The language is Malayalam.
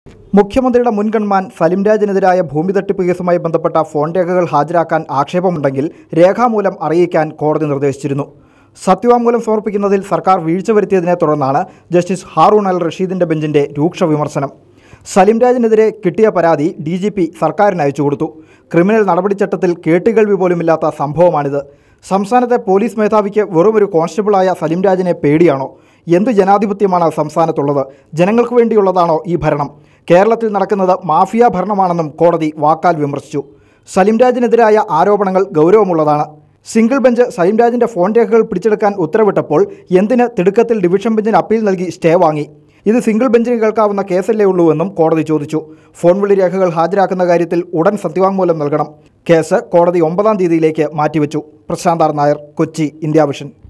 മുഖ്യമന്ത്രിയുടെ മുൻഗൺമാൻ സലിം രാജിനെതിരായ ഭൂമി തട്ടിപ്പ് കേസുമായി ബന്ധപ്പെട്ട ഫോൺ രേഖകൾ ഹാജരാക്കാൻ ആക്ഷേപമുണ്ടെങ്കിൽ രേഖാമൂലം അറിയിക്കാൻ കോടതി നിർദ്ദേശിച്ചിരുന്നു സത്യവാങ്മൂലം സമർപ്പിക്കുന്നതിൽ സർക്കാർ വീഴ്ച വരുത്തിയതിനെ തുടർന്നാണ് ജസ്റ്റിസ് ഹാറൂൺ അൽ റഷീദിന്റെ ബെഞ്ചിന്റെ രൂക്ഷ വിമർശനം സലിം രാജിനെതിരെ കിട്ടിയ പരാതി ഡി ജി പി സർക്കാരിന് അയച്ചു കൊടുത്തു ക്രിമിനൽ നടപടിച്ചട്ടത്തിൽ കേട്ടുകേൾവി പോലുമില്ലാത്ത സംഭവമാണിത് സംസ്ഥാനത്തെ പോലീസ് മേധാവിക്ക് വെറുമൊരു കോൺസ്റ്റബിളായ സലിം രാജിനെ പേടിയാണോ എന്ത് ജനാധിപത്യമാണ് സംസ്ഥാനത്തുള്ളത് ജനങ്ങൾക്ക് വേണ്ടിയുള്ളതാണോ ഈ ഭരണം കേരളത്തിൽ നടക്കുന്നത് മാഫിയ ഭരണമാണെന്നും കോടതി വാക്കാൽ വിമർശിച്ചു സലിംരാജിനെതിരായ ആരോപണങ്ങൾ ഗൗരവമുള്ളതാണ് സിംഗിൾ ബെഞ്ച് സലിംരാജിന്റെ ഫോൺ രേഖകൾ പിടിച്ചെടുക്കാൻ ഉത്തരവിട്ടപ്പോൾ എന്തിന് തിടുക്കത്തിൽ ഡിവിഷൻ ബെഞ്ചിന് അപ്പീൽ നൽകി സ്റ്റേ വാങ്ങി ഇത് സിംഗിൾ ബെഞ്ചിന് കേൾക്കാവുന്ന കേസല്ലേ ഉള്ളൂ എന്നും കോടതി ചോദിച്ചു ഫോൺ വിളി രേഖകൾ ഹാജരാക്കുന്ന കാര്യത്തിൽ ഉടൻ സത്യവാങ്മൂലം നൽകണം കേസ് കോടതി ഒമ്പതാം തീയതിയിലേക്ക് മാറ്റിവെച്ചു പ്രശാന്താർ നായർ കൊച്ചി ഇന്ത്യ വിഷൻ